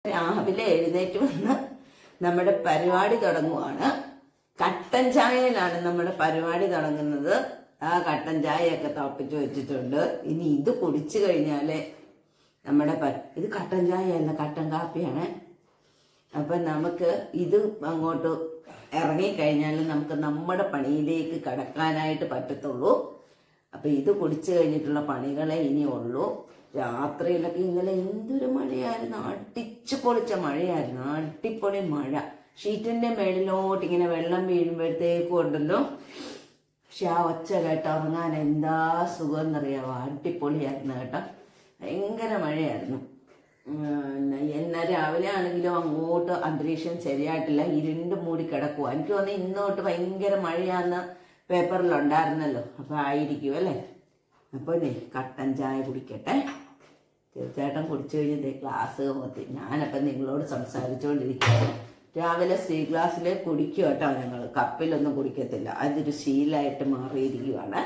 രാവിലെ എഴുന്നേറ്റ് വന്ന് നമ്മുടെ പരിപാടി തുടങ്ങുവാണ് കട്ടൻ ചായയിലാണ് നമ്മുടെ പരിപാടി തുടങ്ങുന്നത് ആ കട്ടൻ ചായയൊക്കെ തിളപ്പിച്ച് വെച്ചിട്ടുണ്ട് ഇനി ഇത് കുടിച്ചു കഴിഞ്ഞാലേ നമ്മുടെ പ- ഇത് കട്ടൻ ചായയല്ല കട്ടൻ കാപ്പിയാണ് അപ്പൊ നമുക്ക് ഇത് അങ്ങോട്ട് ഇറങ്ങിക്കഴിഞ്ഞാൽ നമുക്ക് നമ്മുടെ പണിയിലേക്ക് കടക്കാനായിട്ട് പറ്റത്തുള്ളൂ അപ്പൊ ഇത് കുടിച്ചു കഴിഞ്ഞിട്ടുള്ള പണികളെ ഇനി ഉള്ളൂ രാത്രിയിലൊക്കെ ഇന്നലെ എന്തൊരു മഴയായിരുന്നു അടിച്ചു പൊളിച്ച മഴയായിരുന്നു അടിപൊളി മഴ ഷീറ്റിന്റെ മേളിലോട്ട് ഇങ്ങനെ വെള്ളം വീഴുമ്പോഴത്തേക്കും ഉണ്ടല്ലോ പക്ഷെ ആ ഒച്ച കേട്ട് ഉറങ്ങാൻ എന്താ സുഖം എന്നറിയാവോ അടിപൊളിയായിരുന്നു കേട്ടോ ഭയങ്കര മഴയായിരുന്നു ഉം, എന്നാൽ രാവിലെ ആണെങ്കിലും അങ്ങോട്ട് അന്തരീക്ഷം ശരിയായിട്ടില്ല ഇരുണ്ട് മൂടി കിടക്കുക എനിക്ക് തോന്നുന്നു ഇന്ന് തൊട്ട് ഭയങ്കര മഴയാന്ന് പേപ്പറിലുണ്ടായിരുന്നല്ലോ അപ്പൊ ആയിരിക്കും അല്ലേ അപ്പോൾ ഇനി കട്ടൻ ചായ കുടിക്കട്ടെ തീർച്ചയായിട്ടും കുടിച്ചു കഴിഞ്ഞ് ക്ലാസ് മതി ഞാനപ്പം നിങ്ങളോട് സംസാരിച്ചുകൊണ്ടിരിക്കുകയാണ് രാവിലെ സ്റ്റീൽ ഗ്ലാസ്സിൽ കുടിക്കും കേട്ടോ ഞങ്ങൾ കപ്പിലൊന്നും കുടിക്കത്തില്ല അതൊരു ശീലമായിട്ട് മാറിയിരിക്കുവാണ്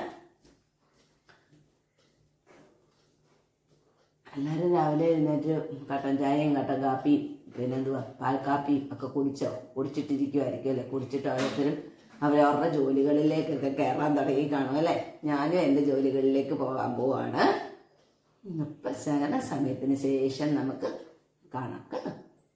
എല്ലാവരും രാവിലെ എഴുന്നേറ്റ് കട്ടൻ ചായയും കട്ടൻ കാപ്പിയും പിന്നെന്തുവാ പാൽ കാപ്പിയും ഒക്കെ കുടിച്ചോ കുടിച്ചിട്ടിരിക്കുമായിരിക്കും അല്ലേ കുടിച്ചിട്ട് ഓരോരുത്തരും അവരവരുടെ ജോലികളിലേക്കൊക്കെ കയറാൻ തുടങ്ങി കാണും അല്ലേ ഞാനും എൻ്റെ ജോലികളിലേക്ക് പോകാൻ പോവാണ് ഇപ്പം ശകല സമയത്തിന് ശേഷം നമുക്ക് കാണാം കേട്ടോ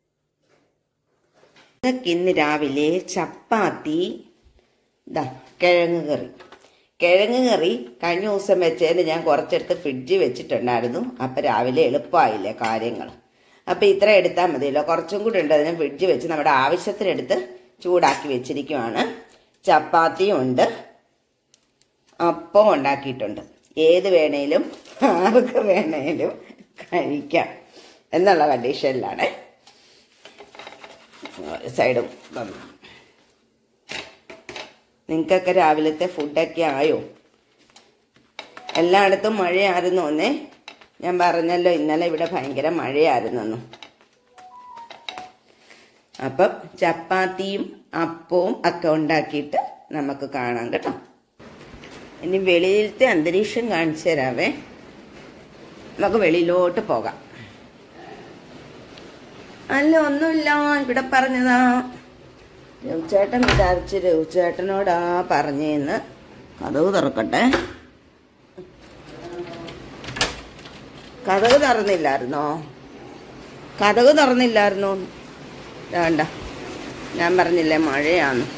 ഇതൊക്കെ ഇന്ന് രാവിലെ ചപ്പാത്തി ഇതാ കിഴങ്ങ് കറി കിഴങ്ങ് കറി കഴിഞ്ഞ ദിവസം വെച്ചതിന് ഞാൻ കുറച്ചെടുത്ത് ഫ്രിഡ്ജിൽ വെച്ചിട്ടുണ്ടായിരുന്നു അപ്പം രാവിലെ എളുപ്പമായില്ലേ കാര്യങ്ങൾ അപ്പം ഇത്ര എടുത്താൽ മതിയല്ലോ കുറച്ചും കൂടി ഉണ്ട് അതിന് ഫ്രിഡ്ജിൽ വെച്ച് നമ്മുടെ ആവശ്യത്തിനെടുത്ത് ചൂടാക്കി വെച്ചിരിക്കുവാണ് ചപ്പാത്തിയും ഉണ്ട് അപ്പം ഉണ്ടാക്കിയിട്ടുണ്ട് ഏത് വേണേലും ആർക്ക് വേണേലും കഴിക്കാം എന്നുള്ള കണ്ടീഷനിലാണ് സൈഡും വന്നു നിങ്ങൾക്കൊക്കെ രാവിലത്തെ ഫുഡൊക്കെ ആയോ എല്ലായിടത്തും മഴയായിരുന്നു ഒന്നേ ഞാൻ പറഞ്ഞല്ലോ ഇന്നലെ ഇവിടെ ഭയങ്കര മഴയായിരുന്നെന്ന് അപ്പം ചപ്പാത്തിയും അപ്പവും ഒക്കെ ഉണ്ടാക്കിയിട്ട് നമുക്ക് കാണാം കേട്ടോ ഇനി വെളിയിലത്തെ അന്തരീക്ഷം കാണിച്ചു തരാവേ നമുക്ക് വെളിയിലോട്ട് പോകാം അല്ല ഒന്നുമില്ല ഇവിടെ പറഞ്ഞതാ രവിചേട്ടൻ വിചാരിച്ച് രവിചേട്ടനോടാ പറഞ്ഞേന്ന് കഥവ് തുറക്കട്ടെ കഥക് തുറന്നില്ലായിരുന്നോ കഥക് തുറന്നില്ലായിരുന്നോ വേണ്ട ഞാൻ പറഞ്ഞില്ലേ മഴയാന്ന്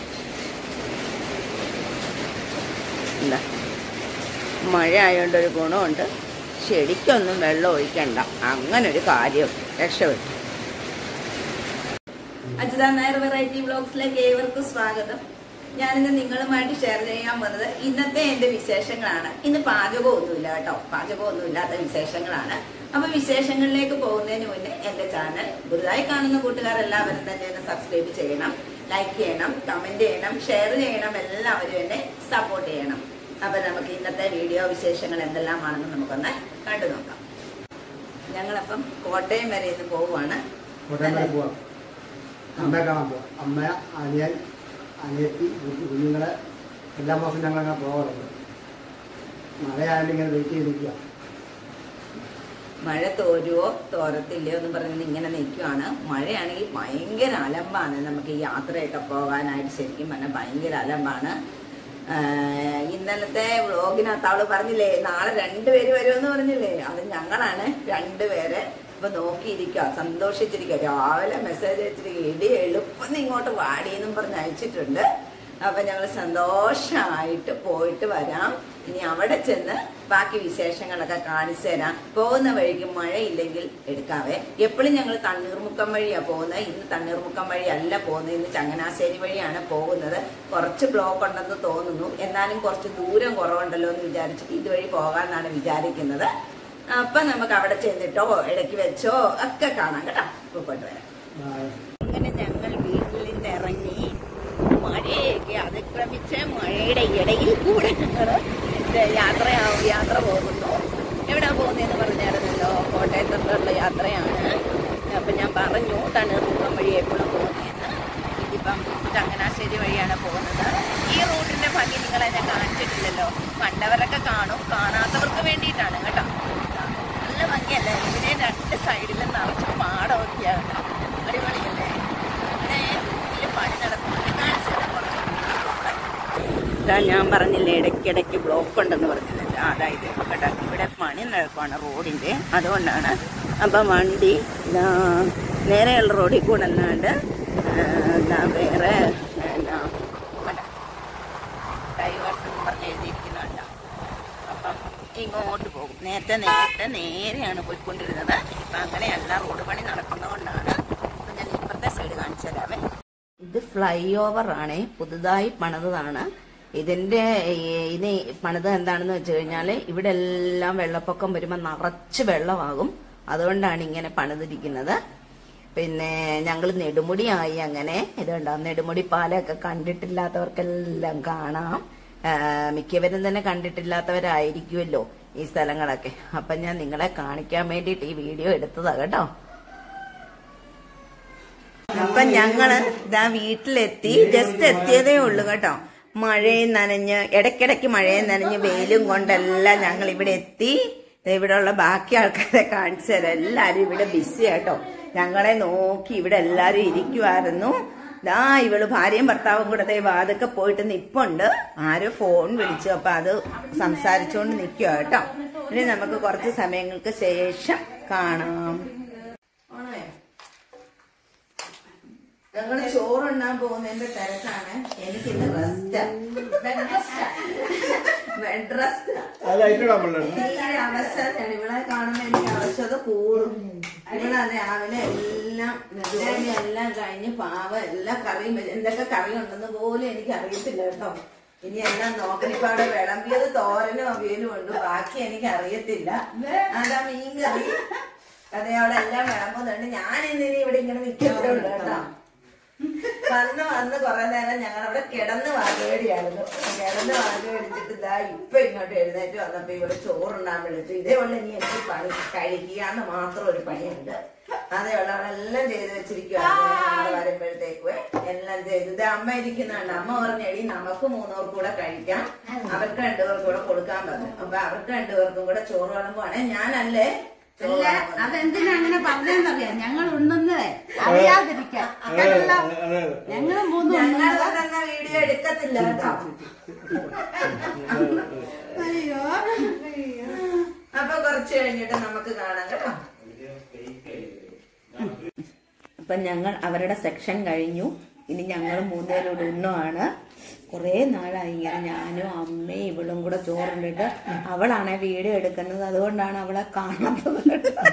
എന്താ മഴ ആയതുകൊണ്ട് ഒരു ഗുണമുണ്ട് ചെടിക്കൊന്നും വെള്ളം ഒഴിക്കണ്ട അങ്ങനെ ഒരു കാര്യം രക്ഷപ്പെട്ടു അജിത നായർ വെറൈറ്റി വ്ളോഗ്സിലേക്ക് ഏവർക്കും സ്വാഗതം ഞാനിന്ന് നിങ്ങളുമായിട്ട് ഷെയർ ചെയ്യാൻ വന്നത് ഇന്നത്തെ എന്റെ വിശേഷങ്ങളാണ് ഇന്ന് പാചകമൊന്നുമില്ല കേട്ടോ പാചകമൊന്നുമില്ലാത്ത വിശേഷങ്ങളാണ് അപ്പൊ വിശേഷങ്ങളിലേക്ക് പോകുന്നതിന് മുന്നേ എന്റെ ചാനൽ പുതുതായി കാണുന്ന കൂട്ടുകാരെല്ലാവരും തന്നെ എന്നെ സബ്സ്ക്രൈബ് ചെയ്യണം ലൈക്ക് ചെയ്യണം കമന്റ് ചെയ്യണം ഷെയർ ചെയ്യണം എല്ലാവരും എന്നെ സപ്പോർട്ട് ചെയ്യണം അപ്പൊ നമുക്ക് ഇന്നത്തെ വീഡിയോ വിശേഷങ്ങൾ എന്തെല്ലാമാണെന്ന് നമുക്കൊന്ന് കണ്ടു നോക്കാം ഞങ്ങളപ്പം കോട്ടയം വരെ ഇന്ന് പോവുകയാണ് കോട്ടയം വരെ പോവാം അമ്മയെ കാണാൻ പോവാം അമ്മ അനിയൻ അനിയത്തി കു- കുഞ്ഞുങ്ങളെ എല്ലാ മാസവും ഞങ്ങൾ അങ്ങനെ പോകാറുണ്ട് മഴയായാലും ഇങ്ങനെ വെയിറ്റ് ചെയ്തിരിക്കുക മഴ തോരുവോ തോരത്തില്ലയോ എന്ന് പറഞ്ഞ് ഇങ്ങനെ നിൽക്കുവാണ് മഴയാണെങ്കിൽ ഭയങ്കര അലമ്പാണ് നമുക്ക് ഈ യാത്രയൊക്കെ പോകാനായിട്ട് ശരിക്കും പറഞ്ഞാൽ ഭയങ്കര അലമ്പാണ് ആഹ് ഇന്നലത്തെ വ്ളോഗിനകത്ത് അവള് പറഞ്ഞില്ലേ നാളെ രണ്ടുപേര് വരുമെന്ന് പറഞ്ഞില്ലേ അത് ഞങ്ങളാണ് രണ്ടുപേരെ ഇപ്പൊ നോക്കിയിരിക്കുക സന്തോഷിച്ചിരിക്കുക രാവിലെ മെസ്സേജ് അയച്ചിരിക്കുക ഇടി എളുപ്പം ഇങ്ങോട്ട് വാടിയെന്നും പറഞ്ഞ് അയച്ചിട്ടുണ്ട് അപ്പൊ ഞങ്ങൾ സന്തോഷമായിട്ട് പോയിട്ട് വരാം ഇനി അവിടെ ചെന്ന് ബാക്കി വിശേഷങ്ങളൊക്കെ കാണിച്ചു തരാം പോകുന്ന വഴിക്ക് മഴയില്ലെങ്കിൽ എടുക്കാവേ എപ്പോഴും ഞങ്ങൾ തണ്ണീർമുക്കം വഴിയാണ് പോകുന്നത് ഇന്ന് തണ്ണീർമുക്കം വഴി അല്ല പോകുന്നത് ഇന്ന് ചങ്ങനാശ്ശേരി വഴിയാണ് പോകുന്നത് കുറച്ച് ബ്ലോക്ക് ഉണ്ടെന്ന് തോന്നുന്നു എന്നാലും കുറച്ച് ദൂരം കുറവുണ്ടല്ലോ എന്ന് വിചാരിച്ചിട്ട് ഇതുവഴി പോകാമെന്നാണ് വിചാരിക്കുന്നത് അപ്പൊ നമുക്ക് അവിടെ ചെന്നിട്ടോ ഇടയ്ക്ക് വെച്ചോ ഒക്കെ കാണാം കേട്ടോ പോയിട്ട് വരാം അങ്ങനെ ഞങ്ങൾ വീട്ടിൽ നിന്ന് ഇറങ്ങി മഴയൊക്കെ അതിക്രമിച്ച് മഴയുടെ ഇടയിൽ കൂടെ ഞങ്ങൾ യാത്ര യാത്ര പോകുന്നു എവിടെ പോകുന്നതെന്ന് പറഞ്ഞായിരുന്നല്ലോ കോട്ടയത്തുള്ള യാത്രയാണ് അപ്പം ഞാൻ പറഞ്ഞു തണ്ണീർമുക്കം വഴി എപ്പോഴും പോകുന്നതെന്ന് ഇതിപ്പം ചങ്ങനാശ്ശേരി വഴിയാണ് പോകുന്നത് ഈ റൂട്ടിന്റെ ഭംഗി നിങ്ങൾ എന്നെ കാണിച്ചിട്ടില്ലല്ലോ കണ്ടവരൊക്കെ കാണും കാണാത്തവർക്ക് വേണ്ടിയിട്ടാണ് കേട്ടോ നല്ല ഭംഗിയല്ലേ ഇതിനെ രണ്ട് സൈഡിലും നിറച്ച് പാ പാടമൊക്കെയാണ് അടിപൊളിയല്ലേ ഇവിടെ വലിയ പണി നടക്കുന്നുണ്ട് കാണിച്ചു തരാം കുറച്ച്. ഇതാ ഞാൻ പറഞ്ഞില്ലേ ഇടയ്ക്കിടയ്ക്ക് ബ്ലോക്ക് ഉണ്ടെന്ന് പറഞ്ഞില്ല അതായത് കേട്ടോ ഇവിടെ പണി നടക്കുവാണ് റോഡിൻ്റെ അതുകൊണ്ടാണ് അപ്പം വണ്ടി ഇതാ നേരെയുള്ള റോഡിൽ കൂടെ അല്ലാണ്ട് ആ, ഇതാ വേറെ എന്നാ കണ്ടോ? ഡൈവേഴ്സ് എന്ന് പറഞ്ഞ് എഴുതിയിരിക്കുന്നുണ്ട് അപ്പം ഇങ്ങോട്ട് പോകും നേരത്തെ നേരത്തെ നേരെയാണ് പോയിക്കൊണ്ടിരുന്നത് ഇപ്പം അങ്ങനെയല്ല റോഡ് പണി നടക്കുന്നതുകൊണ്ടാണ് അപ്പം ഞാൻ ഇപ്പുറത്തെ സൈഡ് കാണിച്ചു തരാമേ ഇത് ഫ്ലൈ ഓവർ ആണ് പുതുതായി പണിതതാണ് ഇതിന്റെ ഈ- ഇത് പണിത് എന്താണെന്ന് വെച്ച് കഴിഞ്ഞാൽ ഇവിടെ എല്ലാം വെള്ളപ്പൊക്കം വരുമ്പോൾ നിറച്ച് വെള്ളമാകും അതുകൊണ്ടാണ് ഇങ്ങനെ പണിതിരിക്കുന്നത് പിന്നെ ഞങ്ങൾ നെടുമുടിയായി അങ്ങനെ ഇതുണ്ടോ നെടുമുടി പാലൊക്കെ കണ്ടിട്ടില്ലാത്തവർക്കെല്ലാം കാണാം ആ, മിക്കവരും തന്നെ കണ്ടിട്ടില്ലാത്തവരായിരിക്കുമല്ലോ ഈ സ്ഥലങ്ങളൊക്കെ അപ്പം ഞാൻ നിങ്ങളെ കാണിക്കാൻ വേണ്ടിയിട്ട് ഈ വീഡിയോ എടുത്തതാ കേട്ടോ അപ്പൊ ഞങ്ങള് ഇതാ വീട്ടിലെത്തി ജസ്റ്റ് എത്തിയതേ ഉള്ളു കേട്ടോ മഴയും നനഞ്ഞ് ഇടയ്ക്കിടയ്ക്ക് മഴയും നനഞ്ഞ് വെയിലും കൊണ്ടെല്ലാം ഞങ്ങൾ ഇവിടെ എത്തി ദേ ഇവിടെ ഉള്ള ബാക്കി ആൾക്കാരെ കാണിച്ചു തരാം എല്ലാരും ഇവിടെ ബിസി ആട്ടോ ഞങ്ങളെ നോക്കി ഇവിടെ എല്ലാരും ഇരിക്കുമായിരുന്നു ദാ ഇവള് ഭാര്യയും ഭർത്താവും കൂടെ ദേ വാതൊക്കെ പോയിട്ട് നിപ്പുണ്ട് ആരോ ഫോൺ വിളിച്ചു അപ്പൊ അത് സംസാരിച്ചുകൊണ്ട് നിൽക്കുക കേട്ടോ ഇനി നമുക്ക് കുറച്ച് സമയങ്ങൾക്ക് ശേഷം കാണാം ആണോ ഞങ്ങൾ ചോറുണ്ണാൻ പോകുന്നതിന്റെ തിരക്കാണ് എനിക്ക് ഇന്ന് റെസ്റ്റ് ബെഡ് റെസ്റ്റ് അതായിട്ടാണ് നമ്മള് ഈ അവസ്ഥയാണ് ഇവിടെ കാണുമ്പോ എനിക്ക് ആവശ്യത കൂടും ഇവിടെ രാവിലെ എല്ലാം ജോലി എല്ലാം കഴിഞ്ഞ് പാവ എല്ലാ കറിയും വെച്ച് എന്തൊക്കെ കറി ഉണ്ടെന്ന് പോലും എനിക്ക് അറിയത്തില്ല കേട്ടോ ഇനി എല്ലാം നോക്കണം ഇപ്പൊ അവിടെ വിളമ്പിയത് തോരനും അവിയലും ഉണ്ട് ബാക്കി എനിക്ക് അറിയത്തില്ല അതാ മീൻ കറി അതെ അവിടെ എല്ലാം വിളമ്പുന്നുണ്ട് ഞാൻ ഇന്നിനി ഇവിടെ ഇങ്ങനെ നിൽക്കത്തേ ഉള്ളൂ കേട്ടോ വന്ന് വന്ന് കുറെ നേരം ഞങ്ങൾ അവിടെ കിടന്ന് വാചകടിയായിരുന്നു കിടന്ന് വാചകടിച്ചിട്ട് ഇതാ ഇപ്പൊ ഇങ്ങോട്ട് എഴുന്നേറ്റ് വന്നപ്പോ ഇവിടെ ചോറുണ്ടാൻ വിളിച്ചു ഇതേപോലെ ഇനി എനിക്ക് പണി കഴിക്കുകയെന്ന് മാത്രം ഒരു പണിയുണ്ട് അതേയുള്ള അവളെല്ലാം ചെയ്ത് വെച്ചിരിക്കുവാണ് വരുമ്പോഴത്തേക്ക് എല്ലാം ചെയ്ത് ഇത് അമ്മ ഇരിക്കുന്നുണ്ട് അമ്മ പറഞ്ഞെടി നമുക്ക് മൂന്നൂർ കൂടെ കഴിക്കാം അവർക്ക് രണ്ടുപേർക്കും കൂടെ കൊടുക്കാൻ പറഞ്ഞു അപ്പൊ അവർക്ക് രണ്ടുപേർക്കും കൂടെ ചോറ് വിളമ്പുവാണെ ഞാനല്ലേ ചോറ് അല്ല വിളമ്പുന്നത്. അതെന്തിനാ അങ്ങനെ പറഞ്ഞെന്നറിയാം ഞങ്ങൾ ഉണ്ണുന്നതേ അറിയാതിരിക്കാം കേട്ടല്ലോ ഞങ്ങൾ മൂന്ന് ഞങ്ങൾ ഉണ്ണുന്നത് തന്നെ വീഡിയോ എടുക്കത്തില്ല കേട്ടോ അയ്യോ അപ്പൊ കുറച്ച് കഴിഞ്ഞിട്ട് നമുക്ക് കാണാം കേട്ടോ അപ്പൊ ഞങ്ങൾ അവരുടെ സെക്ഷൻ കഴിഞ്ഞു ഇനി ഞങ്ങൾ മൂന്നുപേരോട് ഉണ്ണുവാണ് കുറേ നാളായി ഇങ്ങനെ ഞാനും അമ്മയും ഇവളും കൂടെ ചോറുണ്ടിട്ട് അവളാണ് വീഡിയോ എടുക്കുന്നത് അതുകൊണ്ടാണ് അവളെ കാണാത്തത്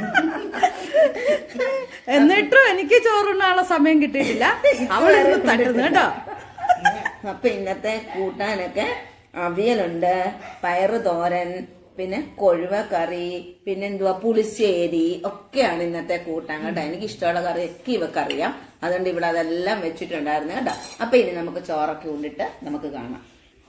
എന്നിട്ടും എനിക്ക് ചോറുണ്ണാനുള്ള സമയം കിട്ടിയിട്ടില്ല അവളിരുന്ന് തട്ടുന്നു കേട്ടോ അപ്പൊ ഇന്നത്തെ കൂട്ടാനൊക്കെ അവിയലുണ്ട് പയറ് തോരൻ പിന്നെ കൊഴുവ കറി പിന്നെ എന്തുവാ പുളിശ്ശേരി ഒക്കെയാണ് ഇന്നത്തെ കൂട്ടാൻ കേട്ടോ എനിക്ക് ഇഷ്ടമുള്ള കറി ഒക്കെ ഇവക്കറിയാം അതുകൊണ്ട് ഇവിടെ അതെല്ലാം വെച്ചിട്ടുണ്ടായിരുന്നു കേട്ടോ അപ്പൊ ഇനി നമുക്ക് ചോറൊക്കെ ഉണ്ടിട്ട് നമുക്ക് കാണാം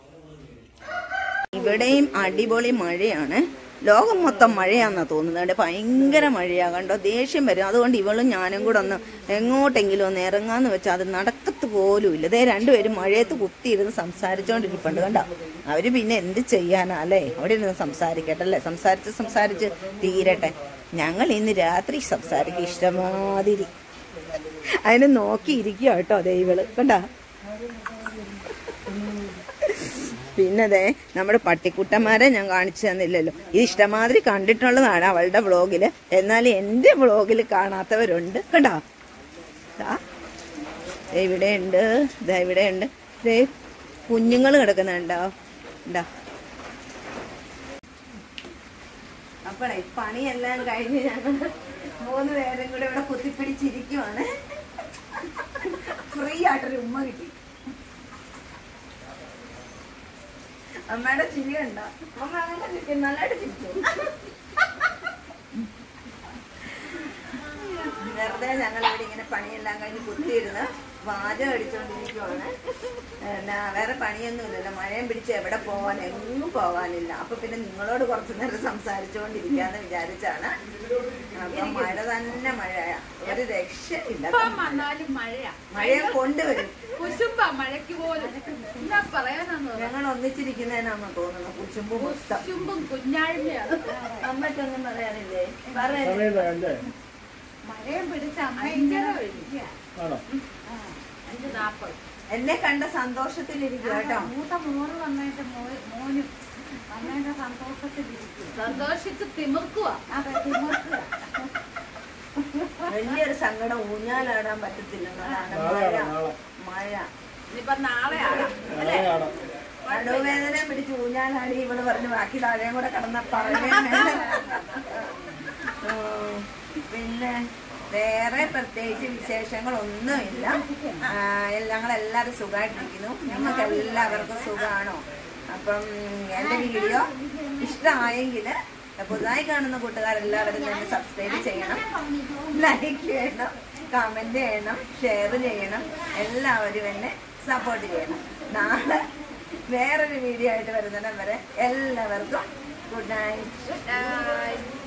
ഇവിടെയും അടിപൊളി മഴയാണ് ലോകം മൊത്തം മഴയാന്നാ തോന്നുന്നത് അവിടെ ഭയങ്കര മഴയാ കണ്ടോ ദേഷ്യം വരും അതുകൊണ്ട് ഇവളും ഞാനും കൂടെ ഒന്ന് എങ്ങോട്ടെങ്കിലും ഒന്ന് ഇറങ്ങാന്ന് വെച്ചാൽ അത് നടക്കത്ത് പോലും ഇല്ല ദേ രണ്ടുപേരും മഴയത്ത് കുത്തിയിരുന്ന് സംസാരിച്ചോണ്ടിരിപ്പുണ്ട് കണ്ടോ അവര് പിന്നെ എന്ത് ചെയ്യാനാ അല്ലേ അവിടെ ഇരുന്ന് സംസാരിക്കട്ടെ അല്ലേ സംസാരിച്ച് സംസാരിച്ച് തീരട്ടെ ഞങ്ങൾ ഇന്ന് രാത്രി സംസാരിക്കും ഇഷ്ടമാതിരി അതിനെ നോക്കിയിരിക്കുക കേട്ടോ ദേ ഇവള് കണ്ടോ പിന്നെ ദേ നമ്മുടെ പട്ടിക്കുട്ടന്മാരെ ഞാൻ കാണിച്ചു തന്നില്ലല്ലോ ഇത് ഇഷ്ടമാതിരി കണ്ടിട്ടുള്ളതാണ് അവളുടെ വ്ളോഗില് എന്നാൽ എൻ്റെ വ്ളോഗിൽ കാണാത്തവരുണ്ട് കണ്ടോ ദാ, ദേ ഇവിടെയുണ്ട് ഇതാ ഇവിടെയുണ്ട് ദേ കുഞ്ഞുങ്ങൾ കിടക്കുന്നുണ്ടോ ഉണ്ടോ അപ്പോഴേ പണിയെല്ലാം കഴിഞ്ഞ് ഞങ്ങൾ മൂന്ന് പേരും കൂടെ ഇവിടെ കുത്തിപ്പിടിച്ചിരിക്കുവാണ് ഫ്രീ ആയിട്ടൊരു ഉമ്മ കിട്ടി അമ്മയുടെ ചിരി കണ്ട അമ്മ അങ്ങനെ ചിരിക്കും നല്ലതായിട്ട് ചിരിച്ചു വെറുതെ ഞങ്ങൾ ഇവിടെ ഇങ്ങനെ പണിയെല്ലാം കഴിഞ്ഞ് കുത്തിയിരുന്ന് വാചകം അടിച്ചുകൊണ്ടിരിക്കുവാണ് എന്നാ വേറെ പണിയൊന്നുമില്ലല്ലോ മഴയും പിടിച്ച് എവിടെ പോവാൻ എങ്ങും പോകാനില്ല അപ്പൊ പിന്നെ നിങ്ങളോട് കുറച്ചു നേരം സംസാരിച്ചുകൊണ്ടിരിക്കാന്ന് വിചാരിച്ചാണ് അപ്പൊ മഴ തന്നെ മഴയാ ഒരു രക്ഷയില്ല ഇപ്പം വന്നാലും മഴയാ മഴയെ കൊണ്ടുവരും കുശുമ്പ മഴയ്ക്ക് പോലും എന്നാ പറയാനാന്ന് പറയാം ഞങ്ങൾ ഒന്നിച്ചിരിക്കുന്നതിനാണെന്ന് തോന്നുന്നു കുച്ചുമ്പ് മൊത്തം കുശുമ്പും കുഞ്ഞാഴ്മയാണ് അമ്മയ്ക്കൊന്നും പറയാനില്ലേ പറയാൻ സമയം വേണ്ടേ മഴയും പിടിച്ച അമ്മ അഞ്ചര ഇങ്ങനെ കഴിഞ്ഞു. ആണോ അഞ്ച് നാപ്പത് എന്നെ കണ്ട സന്തോഷത്തിലിരിക്കും കേട്ടോ മൂത്ത മോറ് വന്നിട്ട് മോ- മോനും അമ്മേന്റെ സന്തോഷത്തിലിരിക്കും സന്തോഷിച്ച് തിമിർക്കുക അതെ തിമിർക്കുക. വലിയൊരു സങ്കടം ഊഞ്ഞാലാടാൻ പറ്റത്തില്ലെന്നതാണ് നാളെ മഴ ആടാം, നാളെ. മഴ ഇനിയിപ്പൊ നാളെ ആടാം നാളെ ആടാം നടുവേദന പിടിച്ച് ഊഞ്ഞാലാടി ഇവള് പറഞ്ഞു ബാക്കി താഴെയും കൂടെ കടന്ന പറഞ്ഞേ പിന്നെ വേറെ പ്രത്യേകിച്ച് വിശേഷങ്ങളൊന്നുമില്ല ആ, ഞങ്ങളെല്ലാവരും സുഖമായിട്ടിരിക്കുന്നു നിങ്ങൾക്ക് എല്ലാവർക്കും സുഖമാണോ അപ്പം എൻ്റെ വീഡിയോ ഇഷ്ടമായെങ്കിൽ പുതുതായി കാണുന്ന കൂട്ടുകാരെല്ലാവരും തന്നെ സബ്സ്ക്രൈബ് ചെയ്യണം ലൈക്ക് ചെയ്യണം കമന്റ് ചെയ്യണം ഷെയർ ചെയ്യണം എല്ലാവരും എന്നെ സപ്പോർട്ട് ചെയ്യണം നാളെ വേറൊരു വീഡിയോ ആയിട്ട് വരുന്നിടം വരെ എല്ലാവർക്കും ഗുഡ് നൈറ്റ് Good night.